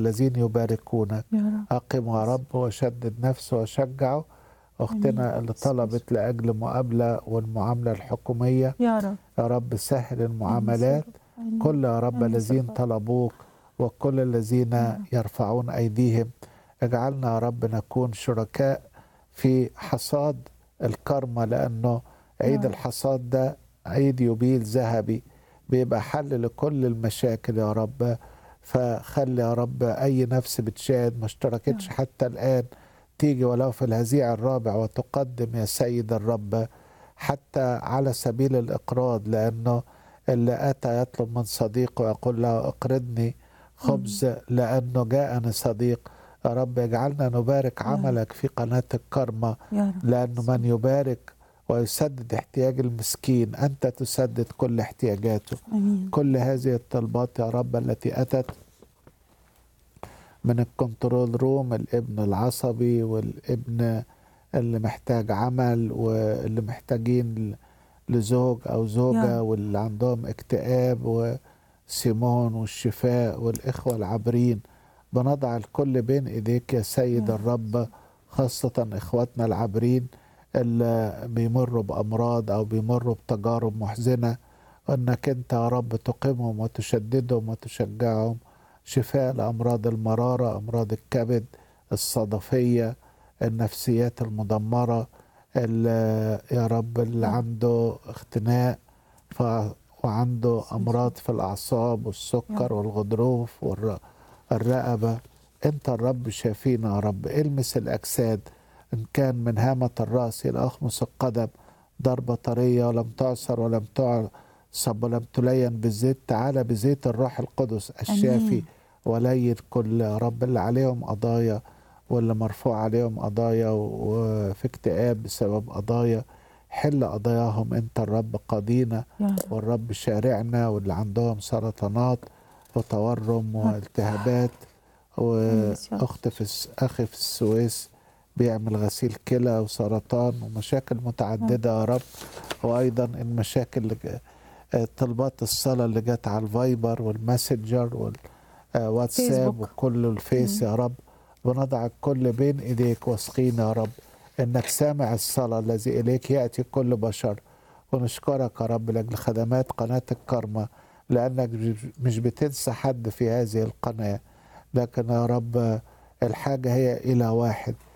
الذين يباركونك يا رب أقم يا رب وشدد نفسه وشجعه أختنا اللي طلبت لأجل مقابلة والمعاملة الحكومية يا رب يا رب سهل المعاملات آمين. كل يا رب آمين. الذين صدق. طلبوك وكل الذين يرفعون أيديهم اجعلنا يا رب نكون شركاء في حصاد الكرمة لأنه عيد رب. الحصاد ده عيد يوبيل ذهبي بيبقى حل لكل المشاكل يا رب فخلي يا رب أي نفس بتشاهد ما اشتركتش حتى الآن تيجي ولو في الهزيع الرابع وتقدم يا سيد الرب حتى على سبيل الإقراض لأنه اللي أتى يطلب من صديقه يقول له اقرضني خبز لأنه جاءني صديق يا رب اجعلنا نبارك عملك في قناة الكرمة يا رب لأنه من يبارك ويسدد احتياج المسكين أنت تسدد كل احتياجاته امين كل هذه الطلبات يا رب التي أتت من الكنترول روم الابن العصبي والابن اللي محتاج عمل واللي محتاجين لزوج أو زوجة يا. واللي عندهم اكتئاب وسيمون والشفاء والإخوة العابرين بنضع الكل بين إيديك يا سيد يا. الرب خاصة إخواتنا العابرين اللي بيمروا بأمراض أو بيمروا بتجارب محزنة وأنك أنت يا رب تقيمهم وتشددهم وتشجعهم شفاء لأمراض المرارة أمراض الكبد الصدفية النفسيات المدمرة اللي يا رب اللي عنده اختناق ف وعنده أمراض في الأعصاب والسكر والغضروف والرقبة أنت الرب شافينا يا رب المس الأجساد إن كان من هامة الرأس إلى أخمص القدم ضربة طرية ولم تعصر ولم تعصب ولم تلين بالزيت تعالى بزيت الروح القدس الشافي آمين. ولين كل يا رب اللي عليهم قضايا واللي مرفوع عليهم قضايا وفي اكتئاب بسبب قضايا حل قضاياهم انت الرب قاضينا يا رب والرب شارعنا واللي عندهم سرطانات وتورم والتهابات واخت في الس- اخي في السويس بيعمل غسيل كلى وسرطان ومشاكل متعدده يا رب وايضا المشاكل اللي ج- آه، طلبات الصلاه اللي جت على الفايبر والماسنجر والواتساب فيسبوك. وكل الفيس يا رب ونضع الكل بين ايديك واثقين يا رب انك سامع الصلاه الذي اليك ياتي كل بشر ونشكرك يا رب لاجل خدمات قناه الكرمه لانك مش بتنسى حد في هذه القناه لكن يا رب الحاجه هي الى واحد